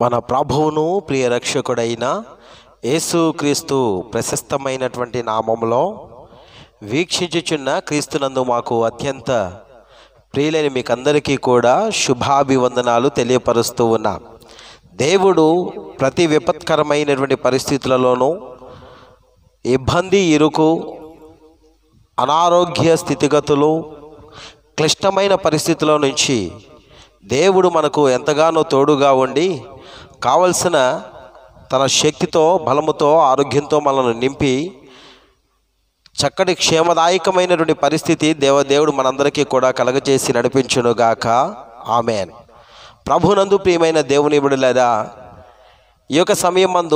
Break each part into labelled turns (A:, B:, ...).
A: మన ప్రభువును ప్రియ రక్షకుడైన యేసుక్రీస్తు ప్రశస్తమైనటువంటి నామములో వీక్షించుచున్న క్రీస్తునందు మాకు అత్యంత ప్రియులైన మీకందరికీ కూడా శుభాభివందనాలు తెలియపరుస్తూ ఉన్నాం దేవుడు ప్రతి విపత్కరమైనటువంటి పరిస్థితులలోనూ ఇబ్బంది ఇరుకు అనారోగ్య స్థితిగతులు క్లిష్టమైన పరిస్థితుల నుంచి దేవుడు మనకు ఎంతగానో తోడుగా ఉండి కావలసిన తన శక్తితో బలముతో ఆరోగ్యంతో మనల్ని నింపి చక్కటి క్షేమదాయకమైనటువంటి పరిస్థితి దేవదేవుడు మనందరికీ కూడా కలగచేసి నడిపించునుగాక ఆమెన్ ప్రభునందు ప్రియమైన దేవుని బిడులేదా ఈ యొక్క సమయం మందు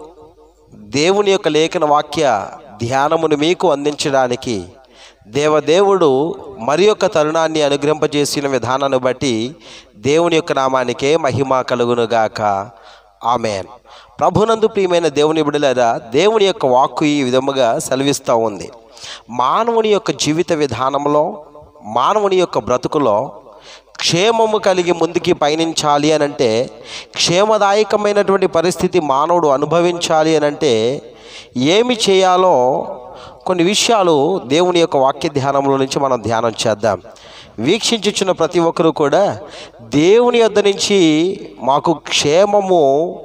A: దేవుని యొక్క లేఖన వాక్య ధ్యానమును మీకు అందించడానికి దేవదేవుడు మరి యొక్క తరుణాన్ని అనుగ్రహింపజేసిన విధానాన్ని బట్టి దేవుని యొక్క నామానికే మహిమ కలుగునుగాక ఆమెన్ ప్రభునందు ప్రియమైన దేవుని బిడలారా దేవుని యొక్క వాక్కు ఈ విధముగా సెలవిస్తూ ఉంది మానవుని యొక్క జీవిత విధానంలో మానవుని యొక్క బ్రతుకులో క్షేమము కలిగి ముందుకి పయనించాలి అని అంటే క్షేమదాయకమైనటువంటి పరిస్థితి మానవుడు అనుభవించాలి అని అంటే ఏమి చేయాలో కొన్ని విషయాలు దేవుని యొక్క వాక్య ధ్యానంలో నుంచి మనం ధ్యానం చేద్దాం వీక్షించుచున్న ప్రతి ఒక్కరూ కూడా దేవుని యొద్ద నుంచి మాకు క్షేమము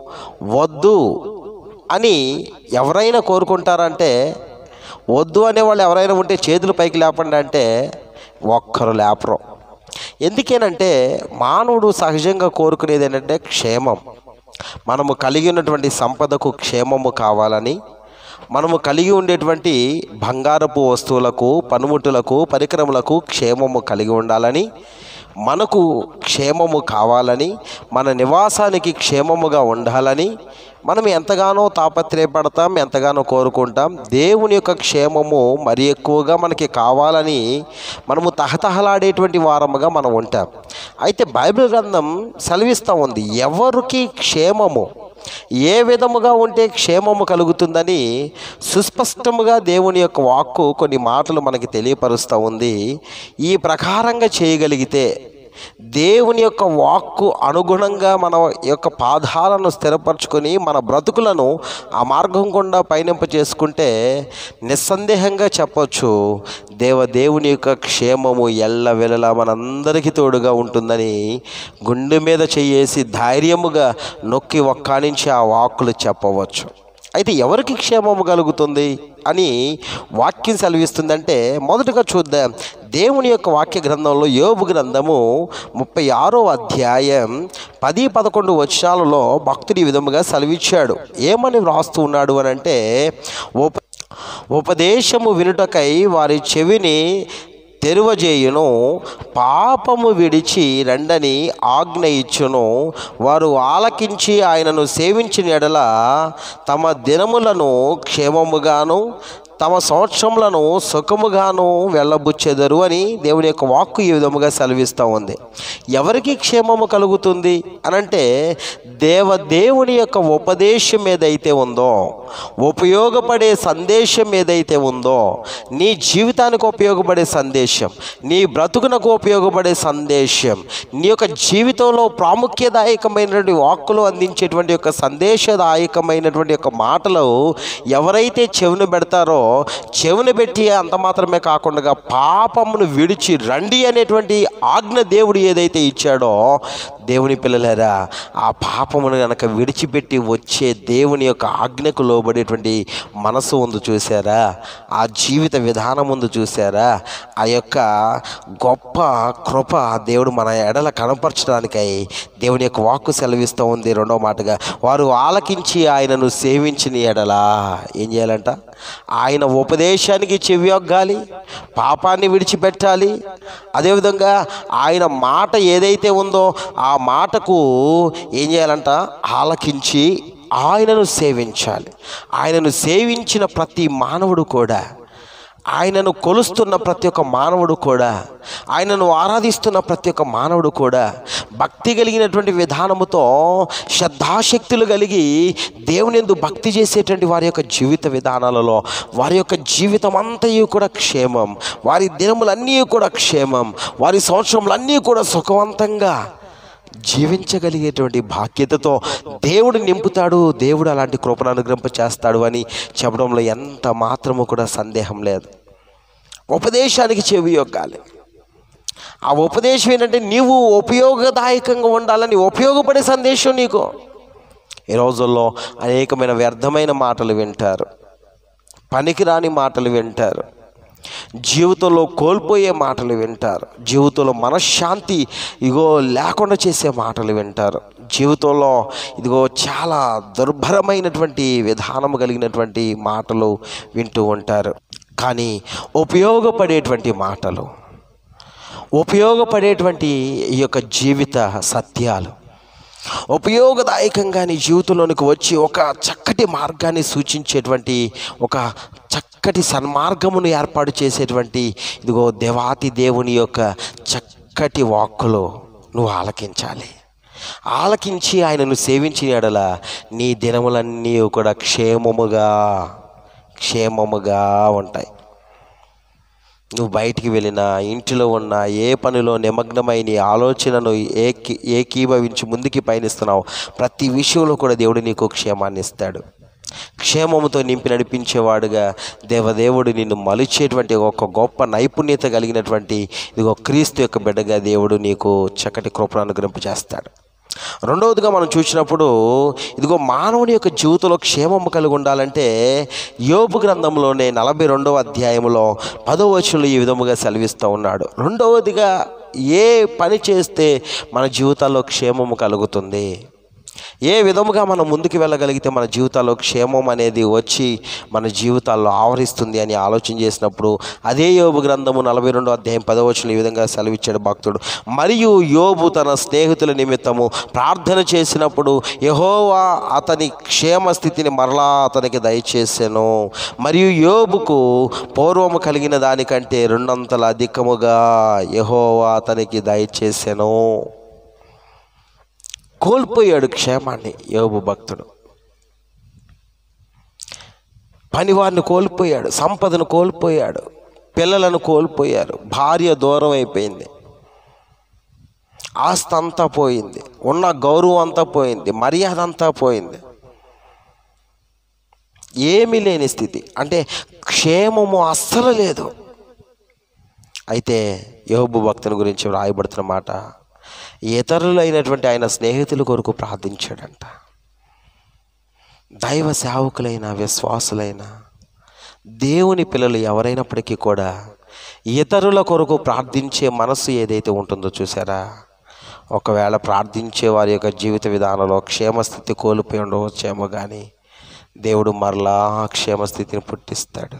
A: వద్దు అని ఎవరైనా కోరుకుంటారంటే వద్దు అనేవాళ్ళు ఎవరైనా ఉంటే చేతులు పైకి లేపండి అంటే ఒక్కరు లేపరు ఎందుకేనంటే మానవుడు సహజంగా కోరుకునేది ఏంటంటే క్షేమం మనము కలిగి ఉన్నటువంటి సంపదకు క్షేమము కావాలని మనము కలిగి ఉండేటువంటి బంగారపు వస్తువులకు పనిముట్టులకు పరికరములకు క్షేమము కలిగి ఉండాలని మనకు క్షేమము కావాలని మన నివాసానికి క్షేమముగా ఉండాలని మనం ఎంతగానో తాపత్రయపడతాం ఎంతగానో కోరుకుంటాం దేవుని యొక్క క్షేమము మరి ఎక్కువగా మనకి కావాలని మనము తహతహలాడేటువంటి వారముగా మనం ఉంటాం అయితే బైబిల్ గ్రంథం సెలవిస్తూ ఉంది ఎవరికి క్షేమము ఏ విధముగా ఉంటే క్షేమము కలుగుతుందని సుస్పష్టముగా దేవుని యొక్క వాక్కు కొన్ని మాటలు మనకి తెలియపరుస్తూ ఉంది ఈ ప్రకారంగా చేయగలిగితే దేవుని యొక్క వాక్కు అనుగుణంగా మన యొక్క పాదాలను స్థిరపరచుకొని మన బ్రతుకులను ఆ మార్గం గుండా పయనింప చేసుకుంటే నిస్సందేహంగా చెప్పొచ్చు దేవ దేవుని యొక్క క్షేమము ఎల్ల వెలలా మనందరికీ తోడుగా ఉంటుందని గుండె మీద చేయేసి ధైర్యముగా నొక్కి ఒక్కానించి ఆ వాక్కులు చెప్పవచ్చు అయితే ఎవరికి క్షేమము కలుగుతుంది అని వాక్యం సెలవిస్తుందంటే మొదటగా చూద్దాం దేవుని యొక్క వాక్య గ్రంథంలో యోబు గ్రంథము ముప్పై ఆరో అధ్యాయం పది పదకొండు వచనాలలో భక్తుడు ఈ విధముగా సెలవిచ్చాడు ఏమని వ్రాస్తూ ఉన్నాడు అని అంటే ఉప ఉపదేశము వినుటకై వారి చెవిని తెరువజేయును పాపము విడిచి రండని ఆజ్ఞ ఇచ్చును వారు ఆలకించి ఆయనను సేవించిన ఎడల తమ దినములను క్షేమముగాను తమ సంవత్సరములను సుఖముగాను వెళ్ళబుచ్చెదరు అని దేవుని యొక్క వాక్కు ఈ విధముగా సెలవిస్తూ ఉంది ఎవరికి క్షేమము కలుగుతుంది అనంటే దేవ దేవుని యొక్క ఉపదేశం ఏదైతే ఉందో ఉపయోగపడే సందేశం ఏదైతే ఉందో నీ జీవితానికి ఉపయోగపడే సందేశం నీ బ్రతుకునకు ఉపయోగపడే సందేశం నీ యొక్క జీవితంలో ప్రాముఖ్యదాయకమైనటువంటి వాక్కులు అందించేటువంటి యొక్క సందేశదాయకమైనటువంటి యొక్క మాటలు ఎవరైతే చెవిని పెడతారో చెవిని పెట్టి అంత మాత్రమే కాకుండా పాపమును విడిచి రండి అనేటువంటి ఆజ్ఞ దేవుడు ఏదైతే ఇచ్చాడో దేవుని పిల్లలారా ఆ పాపమును కనుక విడిచిపెట్టి వచ్చే దేవుని యొక్క ఆజ్ఞకు లోబడేటువంటి మనసు ఉంది చూసారా ఆ జీవిత విధానం ఉంది చూసారా ఆ యొక్క గొప్ప కృప దేవుడు మన ఎడల కనపరచడానికై దేవుని యొక్క వాక్కు సెలవిస్తూ ఉంది రెండో మాటగా వారు ఆలకించి ఆయనను సేవించిన ఎడలా ఏం చేయాలంట ఆయన ఉపదేశానికి చెవియొగ్గాలి పాపాన్ని విడిచిపెట్టాలి అదేవిధంగా ఆయన మాట ఏదైతే ఉందో ఆ మాటకు ఏం చేయాలంట ఆలకించి ఆయనను సేవించాలి ఆయనను సేవించిన ప్రతి మానవుడు కూడా ఆయనను కొలుస్తున్న ప్రతి ఒక్క మానవుడు కూడా ఆయనను ఆరాధిస్తున్న ప్రతి ఒక్క మానవుడు కూడా భక్తి కలిగినటువంటి విధానముతో శ్రద్ధాశక్తులు కలిగి దేవుని ఎందు భక్తి చేసేటువంటి వారి యొక్క జీవిత విధానాలలో వారి యొక్క జీవితం అంతయు కూడా క్షేమం వారి దినములన్నీ కూడా క్షేమం వారి సంవత్సరములన్నీ కూడా సుఖవంతంగా జీవించగలిగేటువంటి బాధ్యతతో దేవుడు నింపుతాడు దేవుడు అలాంటి కృపను అనుగ్రహింప చేస్తాడు అని చెప్పడంలో ఎంత మాత్రము కూడా సందేహం లేదు ఉపదేశానికి చెవి యొక్కాలి ఆ ఉపదేశం ఏంటంటే నీవు ఉపయోగదాయకంగా ఉండాలని ఉపయోగపడే సందేశం నీకు ఈ రోజుల్లో అనేకమైన వ్యర్థమైన మాటలు వింటారు పనికిరాని మాటలు వింటారు జీవితంలో కోల్పోయే మాటలు వింటారు జీవితంలో మనశ్శాంతి ఇగో లేకుండా చేసే మాటలు వింటారు జీవితంలో ఇదిగో చాలా దుర్భరమైనటువంటి విధానం కలిగినటువంటి మాటలు వింటూ ఉంటారు కానీ ఉపయోగపడేటువంటి మాటలు ఉపయోగపడేటువంటి ఈ యొక్క జీవిత సత్యాలు ఉపయోగదాయకంగా నీ జీవితంలోనికి వచ్చి ఒక చక్కటి మార్గాన్ని సూచించేటువంటి ఒక చక్కటి సన్మార్గమును ఏర్పాటు చేసేటువంటి ఇదిగో దేవాతి దేవుని యొక్క చక్కటి వాక్కులు నువ్వు ఆలకించాలి ఆలకించి ఆయనను సేవించిన ఎడల నీ దినములన్నీ కూడా క్షేమముగా క్షేమముగా ఉంటాయి నువ్వు బయటికి వెళ్ళినా ఇంటిలో ఉన్నా ఏ పనిలో నిమగ్నమై నీ ఆలోచనను ఏకీ ఏకీభవించి ముందుకి పయనిస్తున్నావు ప్రతి విషయంలో కూడా దేవుడు నీకు క్షేమాన్ని ఇస్తాడు క్షేమముతో నింపి నడిపించేవాడుగా దేవదేవుడు నిన్ను మలిచేటువంటి ఒక గొప్ప నైపుణ్యత కలిగినటువంటి ఇదిగో క్రీస్తు యొక్క బిడ్డగా దేవుడు నీకు చక్కటి కృపను అనుగ్రహింపు చేస్తాడు రెండవదిగా మనం చూసినప్పుడు ఇదిగో మానవుని యొక్క జీవితంలో క్షేమము కలిగి ఉండాలంటే యోబు గ్రంథంలోనే నలభై రెండవ అధ్యాయంలో పదో వచనంలో ఈ విధముగా సెలవిస్తూ ఉన్నాడు రెండవదిగా ఏ పని చేస్తే మన జీవితాల్లో క్షేమము కలుగుతుంది ఏ విధముగా మనం ముందుకు వెళ్ళగలిగితే మన జీవితాల్లో క్షేమం అనేది వచ్చి మన జీవితాల్లో ఆవరిస్తుంది అని ఆలోచన చేసినప్పుడు అదే యోబు గ్రంథము నలభై రెండో అధ్యాయం పదవచనం ఈ విధంగా సెలవిచ్చాడు భక్తుడు మరియు యోబు తన స్నేహితుల నిమిత్తము ప్రార్థన చేసినప్పుడు యహోవా అతని క్షేమ స్థితిని మరలా అతనికి దయచేసాను మరియు యోబుకు పూర్వము కలిగిన దానికంటే రెండంతల అధికముగా యహోవా అతనికి దయచేసాను కోల్పోయాడు క్షేమాన్ని యోబు భక్తుడు పనివారిని కోల్పోయాడు సంపదను కోల్పోయాడు పిల్లలను కోల్పోయారు భార్య దూరం అయిపోయింది ఆస్తి అంతా పోయింది ఉన్న గౌరవం అంతా పోయింది మర్యాద అంతా పోయింది ఏమీ లేని స్థితి అంటే క్షేమము అస్సలు లేదు అయితే యోబు భక్తుని గురించి వ్రాయబడుతున్న మాట ఇతరులైనటువంటి ఆయన స్నేహితుల కొరకు ప్రార్థించాడంట దైవ సేవకులైన విశ్వాసులైన దేవుని పిల్లలు ఎవరైనప్పటికీ కూడా ఇతరుల కొరకు ప్రార్థించే మనసు ఏదైతే ఉంటుందో చూసారా ఒకవేళ ప్రార్థించే వారి యొక్క జీవిత విధానంలో క్షేమస్థితి కోల్పోయి ఉండవచ్చేమో కానీ దేవుడు మరలా ఆ క్షేమస్థితిని పుట్టిస్తాడు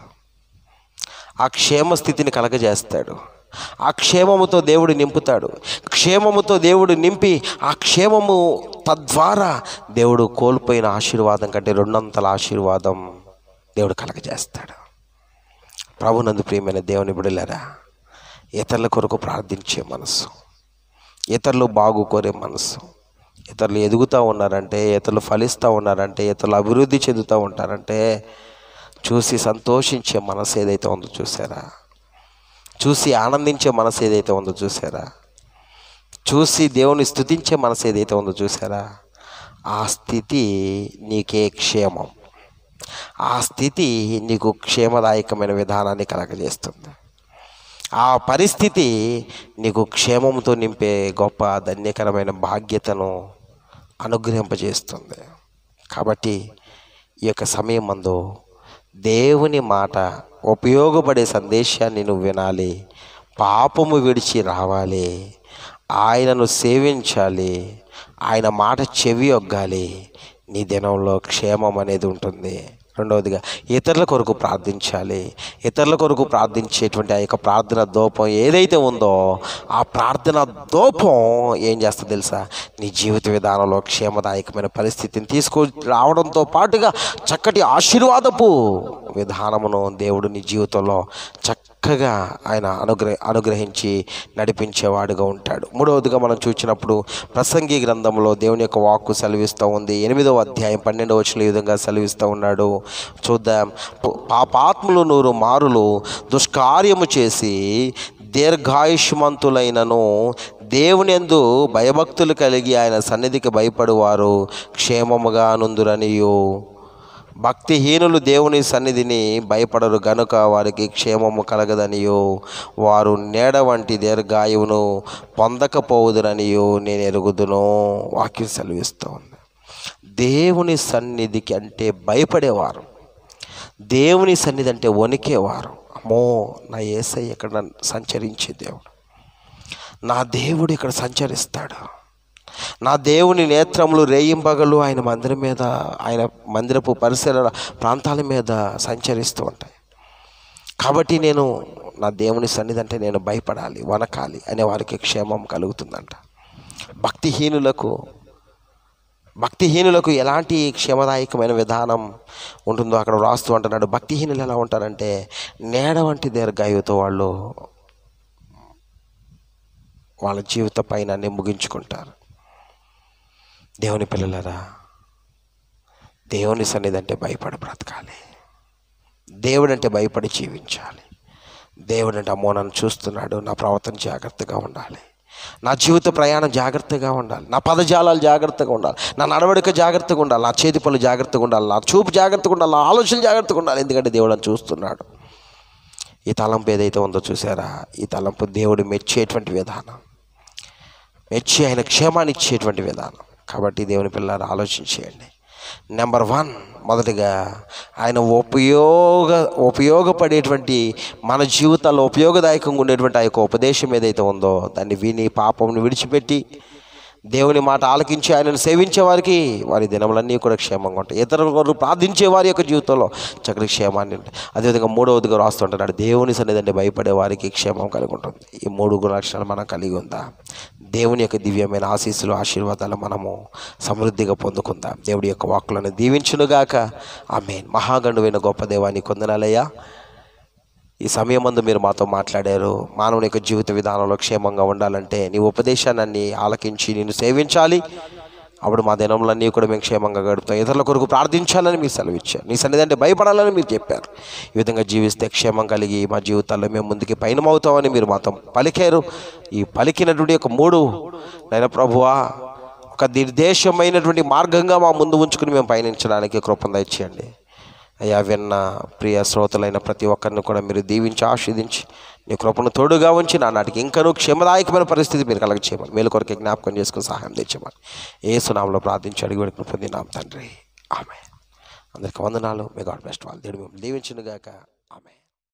A: ఆ క్షేమస్థితిని కలగజేస్తాడు ఆ క్షేమముతో దేవుడు నింపుతాడు క్షేమముతో దేవుడు నింపి ఆ క్షేమము తద్వారా దేవుడు కోల్పోయిన ఆశీర్వాదం కంటే రెండంతల ఆశీర్వాదం దేవుడు కలగజేస్తాడు ప్రభునందు ప్రియమైన దేవుని బిడలరా ఇతరుల కొరకు ప్రార్థించే మనసు ఇతరులు బాగు కోరే మనసు ఇతరులు ఎదుగుతూ ఉన్నారంటే ఇతరులు ఫలిస్తూ ఉన్నారంటే ఇతరులు అభివృద్ధి చెందుతూ ఉంటారంటే చూసి సంతోషించే మనసు ఏదైతే ఉందో చూసారా చూసి ఆనందించే మనసు ఏదైతే ఉందో చూసారా చూసి దేవుని స్తుతించే మనసు ఏదైతే ఉందో చూసారా ఆ స్థితి నీకే క్షేమం ఆ స్థితి నీకు క్షేమదాయకమైన విధానాన్ని కలగజేస్తుంది ఆ పరిస్థితి నీకు క్షేమంతో నింపే గొప్ప ధన్యకరమైన బాధ్యతను అనుగ్రహింపజేస్తుంది కాబట్టి ఈ యొక్క సమయం మందు దేవుని మాట ఉపయోగపడే సందేశాన్ని నువ్వు వినాలి పాపము విడిచి రావాలి ఆయనను సేవించాలి ఆయన మాట చెవి ఒగ్గాలి నీ దినంలో క్షేమం అనేది ఉంటుంది రెండవదిగా ఇతరుల కొరకు ప్రార్థించాలి ఇతరుల కొరకు ప్రార్థించేటువంటి ఆ యొక్క ప్రార్థన దూపం ఏదైతే ఉందో ఆ ప్రార్థన దూపం ఏం చేస్తుంది తెలుసా నీ జీవిత విధానంలో క్షేమదాయకమైన పరిస్థితిని తీసుకు రావడంతో పాటుగా చక్కటి ఆశీర్వాదపు విధానమును దేవుడు నీ జీవితంలో చక్కగా ఆయన అనుగ్రహ అనుగ్రహించి నడిపించేవాడుగా ఉంటాడు మూడవదిగా మనం చూసినప్పుడు ప్రసంగి గ్రంథంలో దేవుని యొక్క వాక్కు సెలవిస్తూ ఉంది ఎనిమిదవ అధ్యాయం పన్నెండవ వచ్చిన ఈ విధంగా సెలవిస్తూ ఉన్నాడు చూద్దాం ప- పాపాత్ములు నూరు మారులు దుష్కార్యము చేసి దీర్ఘాయుష్మంతులైనను దేవుని యందు భయభక్తులు కలిగి ఆయన సన్నిధికి భయపడువారు క్షేమముగా నుందురనియు భక్తిహీనులు దేవుని సన్నిధిని భయపడరు గనుక వారికి క్షేమము కలగదనియో వారు నీడ వంటి దీర్ఘాయువును పొందకపోవుదురనియో నేను ఎరుగుదును వాక్యం సెలవిస్తూ ఉంది దేవుని సన్నిధికి అంటే భయపడేవారు దేవుని సన్నిధి అంటే వణికేవారు అమ్మో నా ఏసై ఇక్కడ సంచరించే దేవుడు నా దేవుడు ఇక్కడ సంచరిస్తాడు నా దేవుని నేత్రములు రేయింబగలు ఆయన మందిరం మీద ఆయన మందిరపు పరిసర ప్రాంతాల మీద సంచరిస్తూ ఉంటాయి కాబట్టి నేను నా దేవుని సన్నిధి అంటే నేను భయపడాలి వనకాలి అనే వారికి క్షేమం కలుగుతుందంట భక్తిహీనులకు భక్తిహీనులకు ఎలాంటి క్షేమదాయకమైన విధానం ఉంటుందో అక్కడ రాస్తూ అంటున్నాడు భక్తిహీనులు ఎలా ఉంటారంటే నేడ వంటి దీర్ఘాయువుతో వాళ్ళు వాళ్ళ జీవిత పైన ముగించుకుంటారు దేవుని పిల్లలరా దేవుని సన్నిధి అంటే భయపడి బ్రతకాలి దేవుడు అంటే భయపడి జీవించాలి దేవుడు అంటే అమ్మో నన్ను చూస్తున్నాడు నా ప్రవర్తన జాగ్రత్తగా ఉండాలి నా జీవిత ప్రయాణం జాగ్రత్తగా ఉండాలి నా పదజాలాలు జాగ్రత్తగా ఉండాలి నా నడవడిక జాగ్రత్తగా ఉండాలి నా చేతి పనులు జాగ్రత్తగా ఉండాలి నా చూపు జాగ్రత్తగా ఉండాలి నా ఆలోచనలు జాగ్రత్తగా ఉండాలి ఎందుకంటే దేవుడు నన్ను చూస్తున్నాడు ఈ తలంపు ఏదైతే ఉందో చూసారా ఈ తలంపు దేవుడు మెచ్చేటువంటి విధానం మెచ్చి ఆయన క్షేమాన్ని ఇచ్చేటువంటి విధానం కాబట్టి దేవుని పిల్లలు ఆలోచించేయండి నెంబర్ వన్ మొదటిగా ఆయన ఉపయోగ ఉపయోగపడేటువంటి మన జీవితాల్లో ఉపయోగదాయకంగా ఉండేటువంటి ఆ యొక్క ఉపదేశం ఏదైతే ఉందో దాన్ని విని పాపంను విడిచిపెట్టి దేవుని మాట ఆలకించి ఆయనను సేవించే వారికి వారి దినములన్నీ కూడా క్షేమంగా ఉంటాయి ఇతరులు ప్రార్థించే వారి యొక్క జీవితంలో చక్కటి క్షేమాన్ని ఉంటాయి అదేవిధంగా మూడవదిగా రాస్తుంటున్నాడు దేవుని సన్నిధి భయపడే వారికి క్షేమం కలిగి ఉంటుంది ఈ మూడు గుణలక్షణాలు మనం కలిగి ఉందా దేవుని యొక్క దివ్యమైన ఆశీస్సులు ఆశీర్వాదాలు మనము సమృద్ధిగా పొందుకుందాం దేవుడి యొక్క వాక్కులను దీవించునుగాక ఆమె మహాగండువైన గొప్ప దేవాన్ని కొందనాలయ్యా ఈ సమయం మందు మీరు మాతో మాట్లాడారు మానవుని యొక్క జీవిత విధానంలో క్షేమంగా ఉండాలంటే నీ ఉపదేశాన్ని ఆలకించి నేను సేవించాలి అప్పుడు మా దినములన్నీ కూడా మేము క్షేమంగా గడుపుతాం ఇతరుల కొరకు ప్రార్థించాలని మీరు సెలవిచ్చారు నీ సన్నిధి అంటే భయపడాలని మీరు చెప్పారు ఈ విధంగా జీవిస్తే క్షేమం కలిగి మా జీవితాల్లో మేము ముందుకి పయనమవుతామని మీరు మాతో పలికారు ఈ పలికినటువంటి ఒక మూడు నైనా ప్రభువా ఒక నిర్దేశమైనటువంటి మార్గంగా మా ముందు ఉంచుకుని మేము పయనించడానికి కృపను దయచేయండి అయ్యా విన్న ప్రియ శ్రోతలైన ప్రతి ఒక్కరిని కూడా మీరు దీవించి ఆస్వాదించి నీ కృపను తోడుగా ఉంచి నా నాటికి ఇంకనూ క్షేమదాయకమైన పరిస్థితి మీరు కలగ చేయమని మేలు కొరకే జ్ఞాపకం చేసుకుని సహాయం తెచ్చేమని ఏ సునామంలో ప్రార్థించి అడిగి పెడుకుని పొందినాం తండ్రి ఆమె అందరికి వందనాలు మీ గాడ్ బెస్ట్ వాళ్ళు దేవుడు మిమ్మల్ని దీవించునుగాక ఆమె